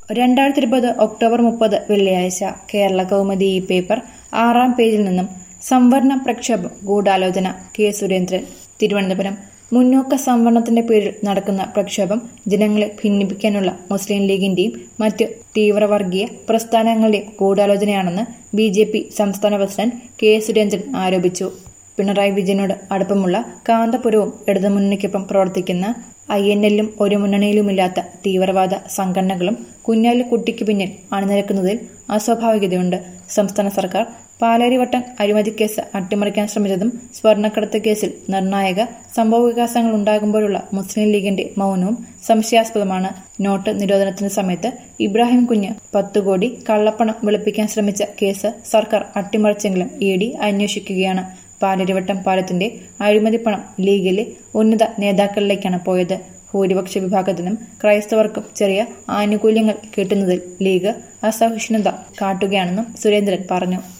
രണ്ടായിരത്തി ഇരുപത് ഒക്ടോബർ മുപ്പത് വെള്ളിയാഴ്ച കേരള കൗമുദി ഈ പേപ്പർ ആറാം പേജിൽ നിന്നും സംവരണ പ്രക്ഷോഭം ഗൂഢാലോചന കെ സുരേന്ദ്രൻ തിരുവനന്തപുരം മുന്നോക്ക സംവരണത്തിന്റെ പേരിൽ നടക്കുന്ന പ്രക്ഷോഭം ജനങ്ങളെ ഭിന്നിപ്പിക്കാനുള്ള മുസ്ലിം ലീഗിന്റെയും മറ്റ് തീവ്രവർഗീയ പ്രസ്ഥാനങ്ങളുടെയും ഗൂഢാലോചനയാണെന്ന് ബി ജെ പി സംസ്ഥാന പ്രസിഡന്റ് കെ സുരേന്ദ്രൻ ആരോപിച്ചു പിണറായി വിജയനോട് അടുപ്പമുള്ള കാന്തപുരവും ഇടതുമുന്നണിക്കൊപ്പം പ്രവർത്തിക്കുന്ന ഐ എൻ എല്ലും ഒരു മുന്നണിയിലുമില്ലാത്ത തീവ്രവാദ സംഘടനകളും കുഞ്ഞാലിക്കുട്ടിക്ക് പിന്നിൽ അണിനിരക്കുന്നതിൽ അസ്വാഭാവികതയുണ്ട് സംസ്ഥാന സർക്കാർ പാലാരിവട്ടം അഴിമതിക്കേസ് അട്ടിമറിക്കാൻ ശ്രമിച്ചതും സ്വർണ്ണക്കടത്ത് കേസിൽ നിർണായക സംഭവവികാസങ്ങൾ ഉണ്ടാകുമ്പോഴുള്ള മുസ്ലിം ലീഗിന്റെ മൗനവും സംശയാസ്പദമാണ് നോട്ട് നിരോധനത്തിന് സമയത്ത് ഇബ്രാഹിം കുഞ്ഞ് പത്തു കോടി കള്ളപ്പണം വെളുപ്പിക്കാൻ ശ്രമിച്ച കേസ് സർക്കാർ അട്ടിമറിച്ചെങ്കിലും ഇ ഡി അന്വേഷിക്കുകയാണ് പാലരിവട്ടം പാലത്തിന്റെ അഴിമതി പണം ലീഗിലെ ഉന്നത നേതാക്കളിലേക്കാണ് പോയത് ഭൂരിപക്ഷ വിഭാഗത്തിനും ക്രൈസ്തവർക്കും ചെറിയ ആനുകൂല്യങ്ങൾ കിട്ടുന്നതിൽ ലീഗ് അസഹിഷ്ണുത കാട്ടുകയാണെന്നും സുരേന്ദ്രൻ പറഞ്ഞു